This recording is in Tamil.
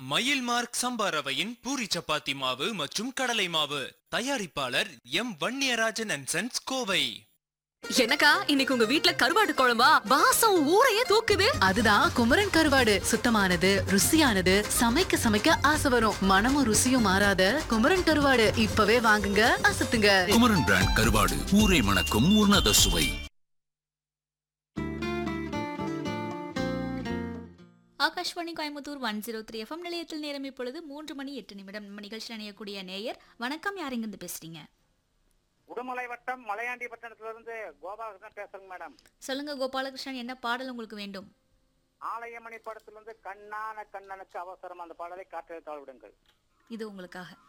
மயில் மார்க் சம்பா ரவையின் பூரி சப்பாத்தி மாவு மற்றும் கடலை மாவு தயாரிப்பாளர் M Vanniyarajan and sons Kovai எனக்கா இன்னைக்கு உங்க வீட்ல கருவாடு குழம்பா வாசம் ஊரையே தூக்குது அதுதான் குமரன் கருவாடு சுத்தமானது ருசியானது சமைக்க சமைக்க ஆசை வரும் மனமும் ருசியும் மாறாத குமரன் கருவாடு இப்பவே வாங்குங்க அசத்துங்க குமரன் பிராண்ட் கருவாடு ஊரை மணக்கும் உன்னத சுவை Akashvani Coimbatore one zero three F M நிலையத்தில் நேரம் இப்பொழுது மூன்று மணி எட்டு நிமிடம் நம்ம நிகழ்ச்சியில் அணையக்கூடிய நேயர் வணக்கம் யார் இங்கிருந்து பேசுறீங்க உடுமலை வட்டம் மலையாண்டி பட்டணத்திலிருந்து கோபாலகிருஷ்ணன் பேசுறேங்க மேடம் சொல்லுங்க கோபாலகிருஷ்ணன் என்ன பாடல் உங்களுக்கு வேண்டும் ஆலயமணி படத்திலிருந்து கண்ணான கண்ணனுக்கு அவசரம் அந்த பாடலை காற்று தாழ் விடுங்கள் இது உங்களுக்காக